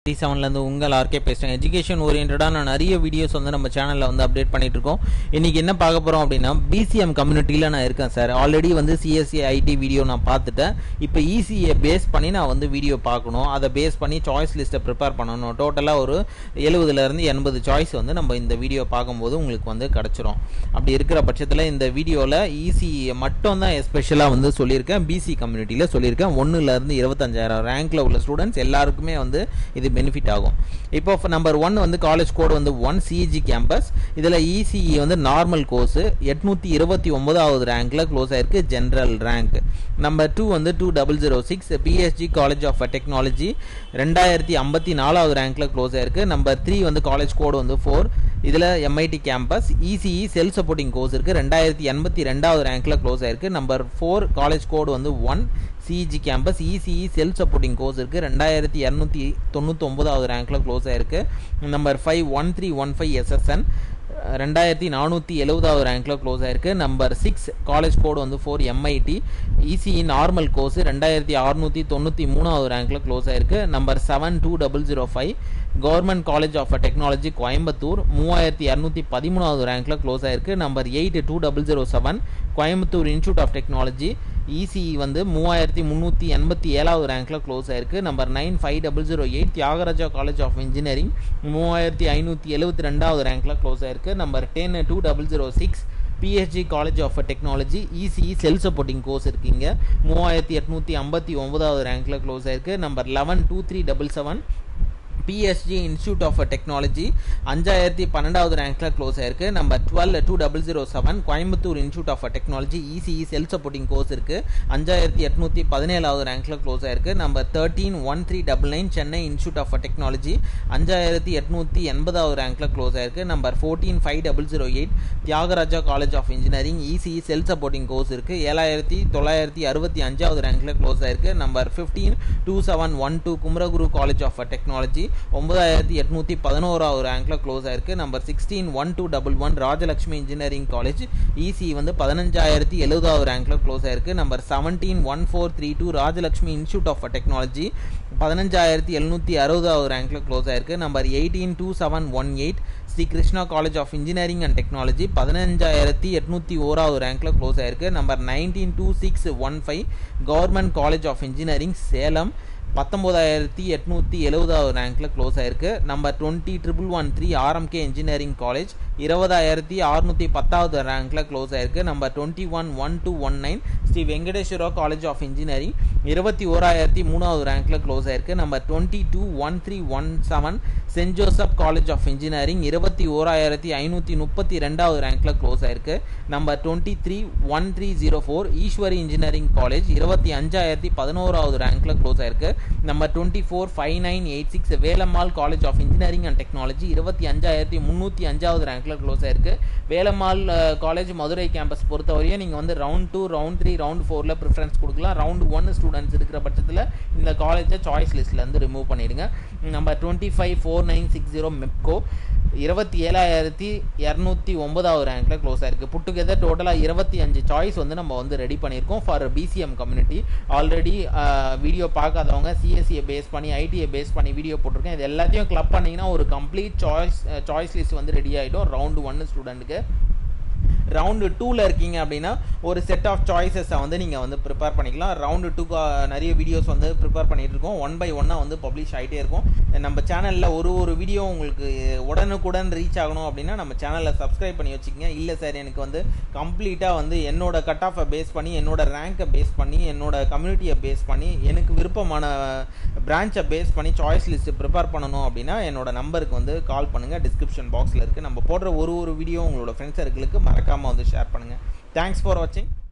three செவன்லேருந்து உங்கள் RK பேசுகிறேன் education ஓரியன்டாக நான் நிறைய வீடியோஸ் வந்து நம்ம சேனலில் வந்து அப்டேட் பண்ணிட்டு இருக்கோம் இன்றைக்கி என்ன பார்க்க போகிறோம் அப்படின்னா பிசிஎம் கம்யூனிட்டியில் நான் இருக்கேன் சார் ஆல்ரெடி வந்து சிஎஸ்சி ஐடி வீடியோ நான் பார்த்துட்டேன் இப்போ இசிஏ பேஸ் பண்ணி நான் வந்து வீடியோ பார்க்கணும் அதை பேஸ் பண்ணி சாய்ஸ் லிஸ்ட்டை ப்ரிப்பேர் பண்ணணும் டோட்டலாக ஒரு எழுபதுலேருந்து எண்பது சாய்ஸ் வந்து நம்ம இந்த வீடியோ பார்க்கும்போது உங்களுக்கு வந்து கிடச்சிரும் அப்படி இருக்கிற பட்சத்தில் இந்த வீடியோவில் இசிஏ மட்டும் தான் எஸ்பெஷலாக வந்து சொல்லியிருக்கேன் பிசி கம்யூனிட்டியில் சொல்லியிருக்கேன் ஒன்றுலேருந்து இருபத்தஞ்சாயிரம் ரேங்க்கில் உள்ள ஸ்டூடெண்ட்ஸ் எல்லாருக்குமே வந்து இது பெனிஃபிட் ஆகும் இப்போ நம்பர் ஒன் வந்து காலேஜ் கோட் வந்து ஒன் சிஜி கேம்பஸ் இதில் இசிஇ வந்து நார்மல் கோர்ஸு எட்நூற்றி இருபத்தி ஒன்பதாவது ரேங்க்கில் க்ளோஸ் ஆயிருக்கு ஜென்ரல் ரேங்க் நம்பர் டூ வந்து two double zero six P S G college of technology ரெண்டாயிரத்தி ஐம்பத்தி நாலாவது ரேங்க்கில் க்ளோஸ் ஆயிருக்கு நம்பர் த்ரீ வந்து காலேஜ் கோடு வந்து ஃபோர் இதில் M I T campus E C E self supporting course இருக்குது ரெண்டாயிரத்தி எண்பத்தி ரெண்டாவது ரேங்க்கில் க்ளோஸ் ஆயிருக்கு நம்பர் ஃபோர் காலேஜ் கோடு வந்து one C G campus E C E self supporting course இருக்குது ரெண்டாயிரத்தி இரநூத்தி தொண்ணூற்றி ஒன்பதாவது ரேங்க்கில் க்ளோஸ் ஆயிருக்கு number five one three one five S S N ரெண்டாயிரத்தி நானூற்றி எழுபதாவது ரேங்க்கில் க்ளோஸ் ஆயிருக்கு நம்பர் சிக்ஸ் காலேஜ் கோடு வந்து four M I T E C E normal course ரெண்டாயிரத்தி அறுநூற்றி தொண்ணூற்றி மூணாவது ரேங்க்கில் க்ளோஸ் ஆயிருக்கு number seven two double zero five government college of technology Coimbatore மூவாயிரத்தி இரநூத்தி பதிமூணாவது ரேங்க்கில் க்ளோஸ் ஆயிருக்கு number eight two double zero seven Coimbatore institute of technology E C E வந்து மூவாயிரத்தி முந்நூற்றி எண்பத்தி ஏழாவது ரேங்க்கில் க்ளோஸ் ஆயிருக்கு number nine five double zero eight Thiagaraja college of engineering மூவாயிரத்தி ஐநூற்றி எழுபத்தி ரெண்டாவது ரேங்க்கில் க்ளோஸ் ஆயிருக்கு number ten two double zero six P S G college of technology E C E self supporting course இருக்கீங்க மூவாயிரத்தி எட்நூற்றி ஐம்பத்தி ஒன்பதாவது ரேங்க்கில் க்ளோஸ் ஆயிருக்கு number eleven two three double seven P S G institute of technology அஞ்சாயிரத்தி பன்னெண்டாவது ரேங்க்கில் க்ளோஸ் ஆயிருக்கு number twelve two double zero seven Coimbatore institute of technology E C E self supporting course இருக்குது அஞ்சாயிரத்தி எட்நூற்றி பதினேழாவது ரேங்க்கில் க்ளோஸ் ஆயிருக்கு number thirteen one three double nine Chennai institute of technology அஞ்சாயிரத்தி எட்நூற்றி எண்பதாவது ரேங்க்கில் க்ளோஸ் ஆயிருக்கு number fourteen five double zero eight Thiagaraja college of engineering E C E self supporting course இருக்குது ஏழாயிரத்தி தொள்ளாயிரத்தி அறுபத்தி அஞ்சாவது ரேங்க்கில் க்ளோஸ் ஆயிருக்கு number fifteen two seven one two Kumaraguru college of technology ஒன்பதாயிரத்தி எட்நூற்றி பதினோராவது ரேங்க்கில் க்ளோஸ் ஆயிருக்கு number sixteen one two double one Rajalakshmi engineering college E C வந்து பதினஞ்சாயிரத்தி எழுபதாவது ரேங்க்கில் க்ளோஸ் ஆயிருக்கு number seventeen one four three two Rajalakshmi institute of technology பதினஞ்சாயிரத்தி எழுநூற்றி அறுபதாவது ரேங்க்கில் க்ளோஸ் ஆயிருக்கு number eighteen two seven one eight Sri Krishna college of engineering and technology பதினஞ்சாயிரத்தி எட்நூற்றி ஓராவது ரேங்க்கில் க்ளோஸ் ஆயிருக்கு number nineteen two six one five government college of engineering Salem பத்தொம்போதாயிரத்தி எட்நூற்றி எழுபதாவது ரேங்க்கில் க்ளோஸ் ஆயிருக்கு number twenty triple one three R M K engineering college இருபதாயிரத்தி அறுநூற்றி பத்தாவது ரேங்க்கில் க்ளோஸ் ஆயிருக்கு number twenty one one two one nine Sri Venkateswara college of engineering இருபத்தி ஓராயிரத்தி மூணாவது ரேங்க்கில் க்ளோஸ் ஆயிருக்கு number twenty two one three one seven Saint Joseph college of engineering இருபத்தி ஓராயிரத்தி ஐநூற்றி முப்பத்தி ரெண்டாவது ரேங்க்கில் க்ளோஸ் ஆயிருக்கு number twenty three one three zero four Easwari engineering college இருபத்தி அஞ்சாயிரத்தி பதினோராவது ரேங்க்கில் க்ளோஸ் ஆயிருக்கு number twenty four five nine eight six Velammal college of engineering and technology இருபத்தி அஞ்சாயிரத்தி முந்நூற்றி அஞ்சாவது ரேங்க்கில் க்ளோஸ் ஆயிருக்கு வேலம்மாள் காலேஜ் மதுரை கேம்பஸ் பொறுத்தவரையும் நீங்கள் வந்து round two round three round ஃபோரில் ப்ரிஃபரன்ஸ் கொடுக்கலாம் ரவுண்ட் ஒன் ஸ்டூடெண்ட்ஸ் இருக்கிற பட்சத்தில் இந்த காலேஜை சாய்ஸ் லிஸ்ட்லேருந்து ரிமூவ் பண்ணிடுங்க number twenty five four nine six zero Mepco இருபத்தி ஏழாயிரத்தி இரநூத்தி ஒன்பதாவது ரேங்க்கில் க்ளோஸ் ஆயிருக்கு புட் டுகெதர் டோட்டலாக இருபத்தி அஞ்சு சாய்ஸ் வந்து நம்ம வந்து ரெடி பண்ணியிருக்கோம் for B C M community already video பார்க்காதவங்க சிஎஸ்சியை பேஸ் பண்ணி ஐடியை பேஸ் பண்ணி வீடியோ போட்டிருக்கேன் இது எல்லாத்தையும் கிளப் பண்ணிங்கன்னா ஒரு கம்ப்ளீட் சாய்ஸ் சாய்ஸ் லிஸ்ட் வந்து ரெடி ஆகிடும் ரவுண்டு ஒன்று ஸ்டூடெண்ட்டுக்கு ரவுண்டு டூவில் இருக்கீங்க அப்படின்னா ஒரு செட் ஆஃப் சாய்ஸஸை வந்து நீங்கள் வந்து ப்ரிப்பேர் பண்ணிக்கலாம் ரவுண்டு டூக்கு நிறைய வீடியோஸ் வந்து ப்ரிப்பேர் பண்ணிட்டு இருக்கோம் ஒன் பை ஒன்னாக வந்து பப்ளிஷ் ஆகிட்டே இருக்கும் நம்ம சேனலில் ஒரு ஒரு வீடியோ உங்களுக்கு உடனுக்குடன் ரீச் ஆகணும் அப்படின்னா நம்ம சேனலில் சப்ஸ்கிரைப் பண்ணி வச்சுக்கோங்க இல்லை சார் எனக்கு வந்து கம்ப்ளீட்டாக வந்து என்னோட கட் ஆஃபை பேஸ் பண்ணி என்னோட ரேங்கை பேஸ் பண்ணி என்னோட கம்யூனிட்டியை பேஸ் பண்ணி எனக்கு விருப்பமான பிரான்ச்சை பேஸ் பண்ணி சாய்ஸ் லிஸ்ட்டு ப்ரிப்பேர் பண்ணணும் அப்படின்னா என்னோட நம்பருக்கு வந்து கால் பண்ணுங்கள் டிஸ்கிரிப்ஷன் பாக்ஸில் இருக்குது நம்ம போடுற ஒரு ஒரு வீடியோ உங்களோட ஃப்ரெண்ட்ஸ் சர்க்கிளுக்கு மறக்காமல் வந்து ஷேர் பண்ணுங்கள் தேங்க்ஸ் ஃபார் வாட்சிங்